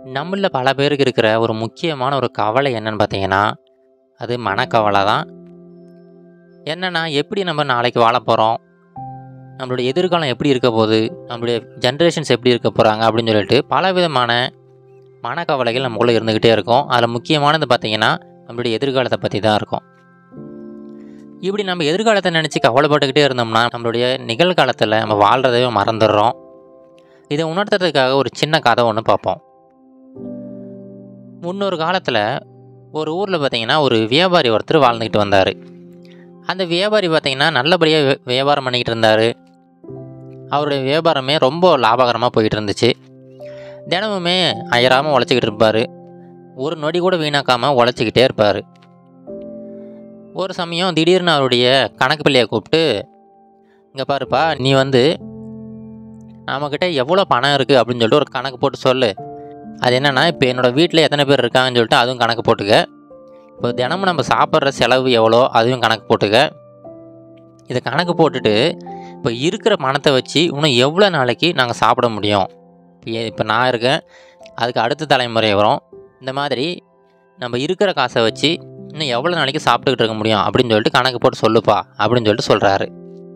நம்மள பல பேருக்கு இருக்கிற ஒரு முக்கியமான ஒரு கவலை என்னன்னு பார்த்தீங்கன்னா, அது மனக்கவலை தான். என்னன்னா, எப்படி நம்ம நாளைக்கு வாழப் போறோம்? நம்மளுடைய எதிர்காலம் எப்படி இருக்க போகுது? நம்மளுடைய ஜெனரேஷன்ஸ் எப்படி இருக்க போறாங்க? அப்படின்னு சொல்லிட்டு பலவிதமான மனக்கவலைகள் நமக்குள்ள இருந்துகிட்டே இருக்கும். அதில முக்கியமானது பார்த்தீங்கன்னா, நம்மளுடைய எதிர்காலத்த பத்தி தான் இருக்கும். இப்படி நம்ம எதிர்காலத்த நினைச்சு கவலைப்பட்டுக்கிட்டே இருந்தோம்னா, நம்மளுடைய நிகழ்காலத்தில நம்ம வாழ்றதையே மறந்துடுறோம். இத உணர்த்துறதுக்காக ஒரு சின்ன கதை ஒண்ணு பார்ப்போம். முன்னொரு காலத்தில ஒரு ஊர்ல பார்த்தீங்கன்னா, ஒரு வியாபாரி ஒருத்தர் வாழ்ந்துகிட்டு வந்தாரு. அந்த வியாபாரி பார்த்தீங்கன்னா, நல்லபடியா வி வியாபாரம் பண்ணிக்கிட்டு இருந்தாரு. அவருடைய வியாபாரமே ரொம்ப லாபகரமா போயிட்டு இருந்துச்சு. தினமுமே அயராம உழைச்சுக்கிட்டு இருப்பாரு. ஒரு நொடி கூட வீணாக்காம உழைச்சுக்கிட்டே இருப்பாரு. ஒரு சமயம் திடீர்னு அவருடைய கணக்கு பிள்ளைய கூப்பிட்டு, "இங்க பாருப்பா, நீ வந்து நம்மகிட்ட எவ்வளோ பணம் இருக்கு அப்படின்னு சொல்லிட்டு ஒரு கணக்கு போட்டு சொல்லு. அது என்னன்னா, இப்ப என்னோட வீட்ல எத்தன பேர் இருக்காங்கன்னு சொல்லிட்டு அதுவும் கணக்கு போட்டுக்க. இப்போ தினமும் நம்ம சாப்பிடுற செலவு எவ்வளோ அதையும் கணக்கு போட்டுக்க. இத கணக்கு போட்டுட்டு, இப்ப இருக்கிற பணத்த வச்சு இன்னும் எவ்வளோ நாளைக்கு நாங்க சாப்பிட முடியும்? எ இப்ப நான் இருக்கேன். அதுக்கு அடுத்த தலைமுறை வரும். இந்த மாதிரி நம்ம இருக்கிற காச வச்சு இன்னும் எவ்வளோ நாளைக்கு சாப்பிட்டுக்கிட்டு இருக்க முடியும்? அப்படின்னு சொல்லிட்டு கணக்கு போட்டு சொல்லுப்பா" அப்படின்னு சொல்லிட்டு சொல்றாரு.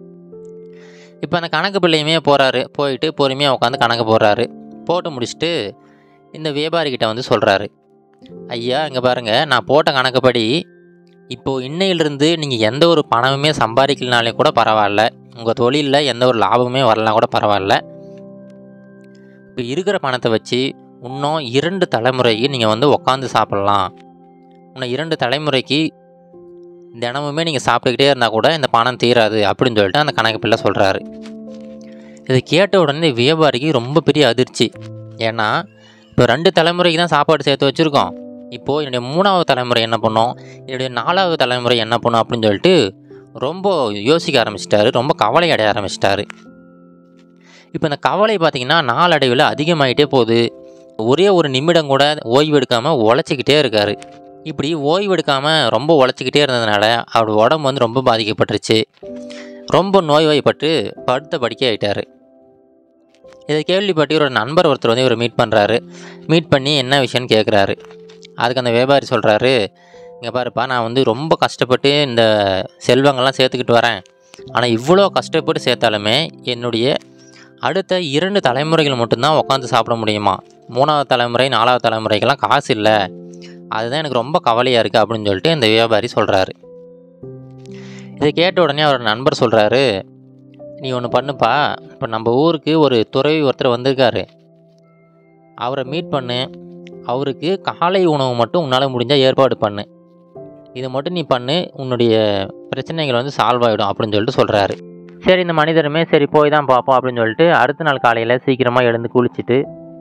இப்ப அந்த கணக்கு பிள்ளையுமே போறாரு. போயிட்டு பொறுமையா உட்காந்து கணக்கு போடுறாரு. போட்டு முடிச்சுட்டு இந்த வியாபாரி கிட்ட வந்து சொல்றாரு. "ஐயா, இங்க பாருங்க நான் போட்ட கணக்குப்படி, இப்போ இன்னையிலிருந்து நீங்க எந்த ஒரு பணமுமே சம்பாதிக்கலனாலும் கூட பரவால்ல. உங்க தொழில்ல எந்த ஒரு லாபமுமே வரலனா கூட பரவால்ல. இப்ப இருக்கிற பணத்த வச்சு இன்னும் 2 தலைமுறைக்கு நீங்க வந்து உட்காந்து சாப்பிடலாம். இன்னும் 2 தலைமுறைக்கு தினமுமே நீங்க சாப்பிட்டுக்கிட்டே இருந்தா கூட இந்த பணம் தீராது" அப்படின்னு சொல்லிட்டு அந்த கணக்கு பிள்ளை சொல்றாரு. இத கேட்ட உடனே வியாபாரிக்கு ரொம்ப பெரிய அதிர்ச்சி. ஏன்னா, இப்போ 2 தலைமுறைக்கு தான் சாப்பாடு சேர்த்து வச்சிருக்கோம். இப்போ என்னுடைய 3வது தலைமுறை என்ன பண்ணும்? என்னுடைய 4வது தலைமுறை என்ன பண்ணும்? அப்படின்னு சொல்லிட்டு ரொம்ப யோசிக்க ஆரம்பிச்சுட்டாரு. ரொம்ப கவலை அடைய ஆரம்பிச்சுட்டாரு. இப்ப இந்த கவலை பார்த்தீங்கன்னா, நாளடைவில அதிகமாயிட்டே போகுது. ஒரே ஒரு நிமிடம் கூட ஓய்வு எடுக்காம உழைச்சுக்கிட்டே இருக்காரு. இப்படி ஓய்வு எடுக்காம ரொம்ப உழைச்சுக்கிட்டே இருந்ததுனால, அவரு உடம்பு வந்து ரொம்ப பாதிக்கப்பட்டுருச்சு. ரொம்ப நோய்வாய்ப்பட்டு படுத்த படுக்கை ஆயிட்டாரு. இத கேள்விப்பட்டு இவரோட நண்பர் ஒருத்தர் வந்து இவர மீட் பண்றாரு. மீட் பண்ணி என்ன விஷயம்னு கேட்குறாரு. அதுக்கு அந்த வியாபாரி சொல்றாரு, "இங்க பாருப்பா, நான் வந்து ரொம்ப கஷ்டப்பட்டு இந்த செல்வங்கள்லாம் சேர்த்துக்கிட்டு வரேன். ஆனா இவ்வளோ கஷ்டப்பட்டு சேர்த்தாலுமே, என்னுடைய அடுத்த 2 தலைமுறைகள் மட்டும் தான் உட்காந்து சாப்பிட முடியுமாம். 3வது தலைமுறை, 4வது தலைமுறைக்கெல்லாம் காசு இல்ல. அதுதான் எனக்கு ரொம்ப கவலையா இருக்கு" அப்படின்னு சொல்லிட்டு இந்த வியாபாரி சொல்றாரு. இத கேட்ட உடனே அவரோட நண்பர் சொல்றாரு, "நீ ஒண்ணு பண்ணுப்பா. இப்ப நம்ம ஊருக்கு ஒரு துறவி ஒருத்தர் வந்திருக்காரு. அவர மீட் பண்ணு. அவருக்கு காலை உணவு மட்டும் உன்னால முடிஞ்சா ஏற்பாடு பண்ணு. இத மட்டும் நீ பண்ணு. உன்னுடைய பிரச்சனைகள் வந்து சால்வ் ஆயிடும்" அப்படின்னு சொல்லிட்டு சொல்றாரு. சரி இந்த மனிதருமே சரி போய் தான் பார்ப்போம் அப்படின்னு சொல்லிட்டு அடுத்த நாள் காலையில சீக்கிரமா எழுந்து குளிச்சுட்டு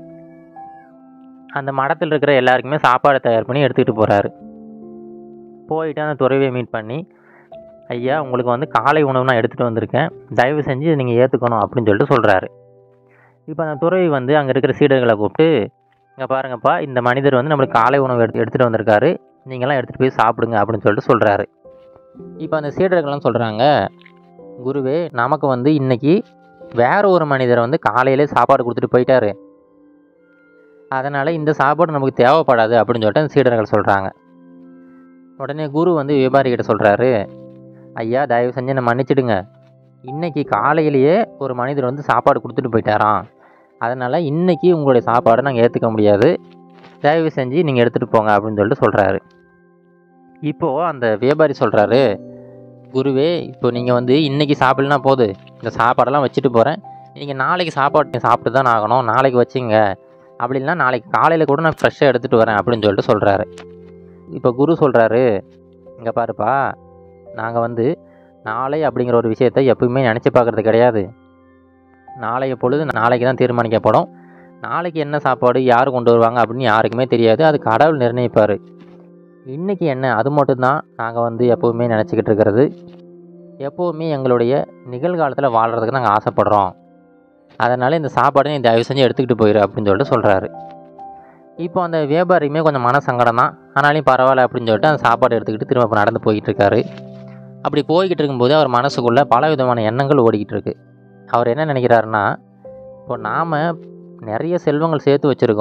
அந்த மடத்துல இருக்கிற எல்லாருக்குமே சாப்பாடு தயார் பண்ணி எடுத்துக்கிட்டு போறாரு. போயிட்டு அந்த துறவிய மீட் பண்ணி, "ஐயா, உங்களுக்கு வந்து காலை உணவு நான் எடுத்துட்டு வந்திருக்கேன். தயவு செஞ்சு இத நீங்க ஏத்துக்கணும்" அப்படின்னு சொல்லிட்டு சொல்றாரு. இப்ப அந்த துறவி வந்து அங்க இருக்கிற சீடர்கள கூப்பிட்டு, "இங்க பாருங்கப்பா, இந்த மனிதர் வந்து நம்மளுக்கு காலை உணவு எடுத்து எடுத்துட்டு வந்திருக்காரு. நீங்கலாம் எடுத்துட்டு போய் சாப்பிடுங்க" அப்படின்னு சொல்லிட்டு சொல்றாரு. இப்ப அந்த சீடர்கள்லாம் சொல்றாங்க, "குருவே, நமக்கு வந்து இன்னைக்கு வேற ஒரு மனிதர் வந்து காலையிலே சாப்பாடு குடுத்துட்டு போயிட்டாரு. அதனால இந்த சாப்பாடு நமக்கு தேவைப்படாது" அப்படின்னு சொல்லிட்டு அந்த சீடர்கள் சொல்றாங்க. உடனே குரு வந்து வியாபாரி கிட்ட சொல்றாரு, "ஐயா, தயவு செஞ்சு என்ன மன்னிச்சிடுங்க. இன்னைக்கு காலையிலேயே ஒரு மனிதர் வந்து சாப்பாடு குடுத்துட்டு போயிட்டாராம். அதனால இன்னைக்கு உங்களுடைய சாப்பாட நாங்க ஏத்துக்க முடியாது. தயவு செஞ்சு நீங்க எடுத்துட்டு போங்க" அப்படின்னு சொல்லிட்டு சொல்றாரு. இப்போ அந்த வியாபாரி சொல்றாரு, "குருவே, இப்போ நீங்க வந்து இன்னைக்கு சாப்பிடலனா போது. இந்த சாப்பாடெல்லாம் வச்சுட்டு போறேன். நீங்க நாளைக்கு சாப்பாடு சாப்பிட்டு தான ஆகணும். நாளைக்கு வச்சுக்கங்க. அப்படி இல்லனா நாளைக்கு காலையில கூட நான் ஃப்ரெஷ்ஷா எடுத்துட்டு வரேன்" அப்படின்னு சொல்லிட்டு சொல்றாரு. இப்ப குரு சொல்றாரு, "இங்க பாருப்பா, நாங்க வந்து நாளை அப்படிங்கிற ஒரு விஷயத்த எப்பவுமே நினைச்சு பார்க்கறது கிடையாது. நாளைய பொழுது நாளைக்கு தான் தீர்மானிக்கப்படும். நாளைக்கு என்ன சாப்பாடு, யார் கொண்டு வருவாங்க அப்படின்னு யாருக்குமே தெரியாது. அது கடவுள் நிர்ணயிப்பாரு. இன்னைக்கு என்ன, அது மட்டும் தான் நாங்க வந்து எப்பவுமே நினைச்சுக்கிட்டு இருக்கிறது. எப்பவுமே எங்களுடைய நிகழ்காலத்துல வாழ்றதுக்கு நாங்க ஆசைப்படுறோம். அதனால இந்த சாப்பாட நீ தயவு செஞ்சு எடுத்துக்கிட்டு போயிரு" அப்படின்னு சொல்லிட்டு சொல்றாரு. இப்போ அந்த வியாபாரியுமே கொஞ்சம் மனசங்கடம் தான். ஆனாலும் பரவால்ல அப்படின்னு சொல்லிட்டு அந்த சாப்பாட எடுத்துக்கிட்டு திரும்ப இப்ப நடந்து போயிட்டு இருக்காரு. அப்படி போய்க்கிட்டு இருக்கும்போது அவர் மனசுக்குள்ள பலவிதமான எண்ணங்கள் ஓடிக்கிட்டு இருக்கு. அவர் என்ன நினைக்கிறாருன்னா, இப்போ நாம நிறைய செல்வங்கள் சேர்த்து வச்சிருக்கோம்.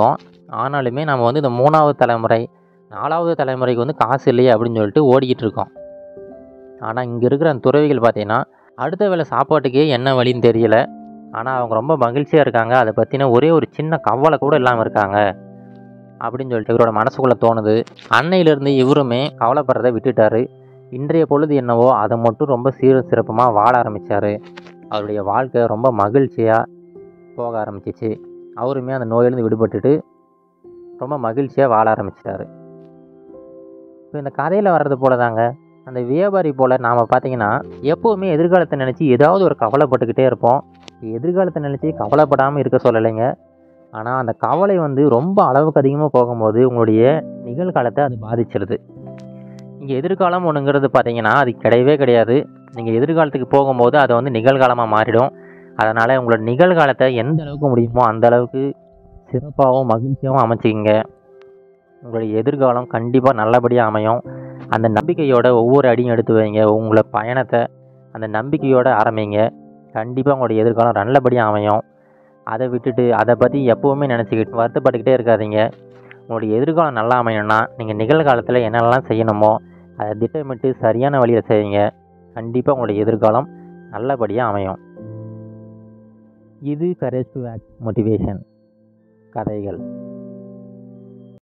ஆனாலுமே நம்ம வந்து இந்த மூணாவது தலைமுறை நாலாவது தலைமுறைக்கு வந்து காசு இல்லையே அப்படின்னு சொல்லிட்டு ஓடிக்கிட்டு இருக்கோம் ஆனால் இங்கே இருக்கிற அந்த துறவிகள் பார்த்தீங்கன்னா அடுத்த வேளை சாப்பாட்டுக்கே என்ன வழின்னு தெரியல ஆனால் அவங்க ரொம்ப மகிழ்ச்சியாக இருக்காங்க அதை பற்றின ஒரே ஒரு சின்ன கவலை கூட இல்லாமல் இருக்காங்க அப்படின்னு சொல்லிட்டு இவரோட மனசுக்குள்ளே தோணுது அன்னையிலேருந்து இவருமே கவலைப்படுறதை விட்டுட்டாரு இன்றைய பொழுது என்னவோ அதை மட்டும் ரொம்ப சீரும் சிறப்புமாக வாழ ஆரம்பித்தார் அவருடைய வாழ்க்கை ரொம்ப மகிழ்ச்சியாக போக ஆரம்பிச்சிச்சு அவருமே அந்த நோயிலிருந்து விடுபட்டுட்டு ரொம்ப மகிழ்ச்சியாக வாழ ஆரம்பிச்சிட்டாரு இப்போ இந்த கதையில் வர்றது போல தாங்க அந்த வியாபாரி போல் நாம் பார்த்தீங்கன்னா எப்போவுமே எதிர்காலத்தை நினச்சி ஏதாவது ஒரு கவலைப்பட்டுக்கிட்டே இருப்போம் எதிர்காலத்தை நினச்சி கவலைப்படாமல் இருக்க சொல்லலைங்க ஆனால் அந்த கவலை வந்து ரொம்ப அளவுக்கு அதிகமாக போகும்போது உங்களுடைய நிகழ்காலத்தை அது பாதிச்சிருது இங்கே எதிர்காலம் ஒன்றுங்கிறது பார்த்தீங்கன்னா அது கிடையவே கிடையாது நீங்கள் எதிர்காலத்துக்கு போகும்போது அது வந்து நிகழ்காலமாக மாறிடும் அதனால் உங்களோட நிகழ்காலத்தை எந்த அளவுக்கு முடியுமோ அந்த அளவுக்கு சிறப்பாகவும் மகிழ்ச்சியாகவும் அமைச்சிக்கிங்க உங்களுடைய எதிர்காலம் கண்டிப்பாக நல்லபடியாக அமையும் அந்த நம்பிக்கையோட ஒவ்வொரு அடியும் எடுத்து வைங்க உங்களை பயணத்தை அந்த நம்பிக்கையோட ஆரம்பிங்க கண்டிப்பாக உங்களுடைய எதிர்காலம் நல்லபடியாக அமையும் அதை விட்டுட்டு அதை பற்றி எப்போவுமே நினச்சிக்கிட்டு வருத்தப்பட்டுக்கிட்டே இருக்காதீங்க உங்களுடைய எதிர்காலம் நல்லா அமையணும்னா நீங்கள் நிகழ்காலத்தில் என்னென்னலாம் செய்யணுமோ அதை திட்டமிட்டு சரியான வழியில் செய்யுங்க கண்டிப்பாக உங்களுடைய எதிர்காலம் நல்லபடியாக அமையும் இது கரேஜ் டு ஆக்ட் மோட்டிவேஷன் கதைகள்